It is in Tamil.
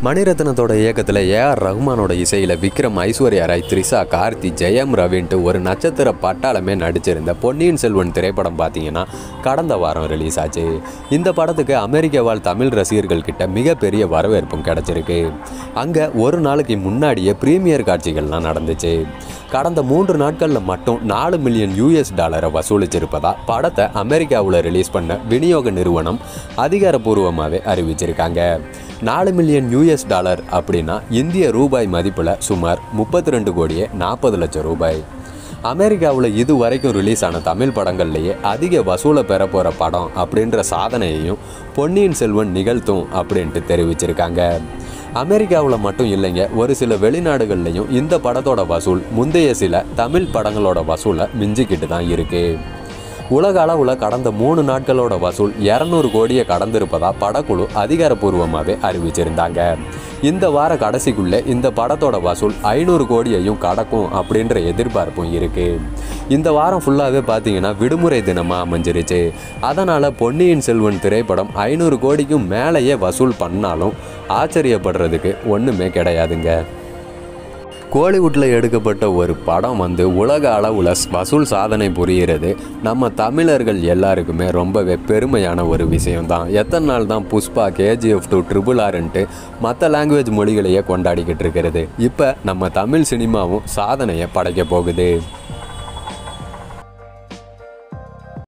மணிரத்னத்தோட இயக்கத்தில் ஏஆர் ரஹ்மானோட இசையில் விக்ரம் ஐஸ்வர்யா ராய் த்ரிஷா கார்த்தி ஜெயம் ரவின்ட்டு ஒரு நட்சத்திர பட்டாளமே நடிச்சிருந்த பொன்னியின் செல்வன் திரைப்படம் பார்த்தீங்கன்னா கடந்த வாரம் ரிலீஸ் ஆச்சு இந்த படத்துக்கு அமெரிக்க வாழ் தமிழ் ரசிகர்கள் கிட்ட மிகப்பெரிய வரவேற்பும் கிடைச்சிருக்கு அங்கே ஒரு நாளைக்கு முன்னாடியே ப்ரீமியர் காட்சிகள்லாம் நடந்துச்சு கடந்த மூன்று நாட்களில் மட்டும் நாலு மில்லியன் யூஎஸ் டாலரை வசூலிச்சிருப்பதா படத்தை அமெரிக்காவில் ரிலீஸ் பண்ண விநியோக நிறுவனம் அதிகாரப்பூர்வமாகவே அறிவிச்சிருக்காங்க நாலு மில்லியன் யூஎஸ் டாலர் அப்படின்னா இந்திய ரூபாய் மதிப்பில் சுமார் முப்பத்தி ரெண்டு கோடியே நாற்பது லட்சம் ரூபாய் அமெரிக்காவில் இது வரைக்கும் ரிலீஸ் ஆன தமிழ் படங்கள்லேயே அதிக வசூலை பெற போகிற படம் அப்படின்ற சாதனையையும் பொன்னியின் செல்வன் நிகழ்த்தும் அப்படின்ட்டு தெரிவிச்சிருக்காங்க அமெரிக்காவில் மட்டும் இல்லைங்க ஒரு சில வெளிநாடுகள்லையும் இந்த படத்தோட வசூல் முந்தைய சில தமிழ் படங்களோட வசூலை மிஞ்சிக்கிட்டு தான் இருக்குது உலக அளவில் கடந்த மூணு நாட்களோட வசூல் இரநூறு கோடியை கடந்திருப்பதா படக்குழு அதிகாரப்பூர்வமாகவே அறிவிச்சிருந்தாங்க இந்த வார கடைசிக்குள்ளே இந்த படத்தோட வசூல் ஐநூறு கோடியையும் கடக்கும் அப்படின்ற எதிர்பார்ப்பும் இருக்கு இந்த வாரம் ஃபுல்லாகவே பார்த்தீங்கன்னா விடுமுறை தினமாக அமைஞ்சிருச்சு அதனால் பொன்னியின் செல்வன் திரைப்படம் ஐநூறு கோடிக்கும் மேலேயே வசூல் பண்ணாலும் ஆச்சரியப்படுறதுக்கு ஒன்றுமே கிடையாதுங்க கோலிவுட்டில் எடுக்கப்பட்ட ஒரு படம் வந்து உலக அளவில் வசூல் சாதனை புரிகிறது நம்ம தமிழர்கள் எல்லாருக்குமே ரொம்பவே பெருமையான ஒரு விஷயம்தான் எத்தனை நாள் தான் Pushpa KGF two triple R and மற்ற லாங்குவேஜ் மொழிகளையே கொண்டாடிக்கிட்டு இருக்கிறது இப்போ நம்ம தமிழ் சினிமாவும் சாதனையை படைக்க போகுது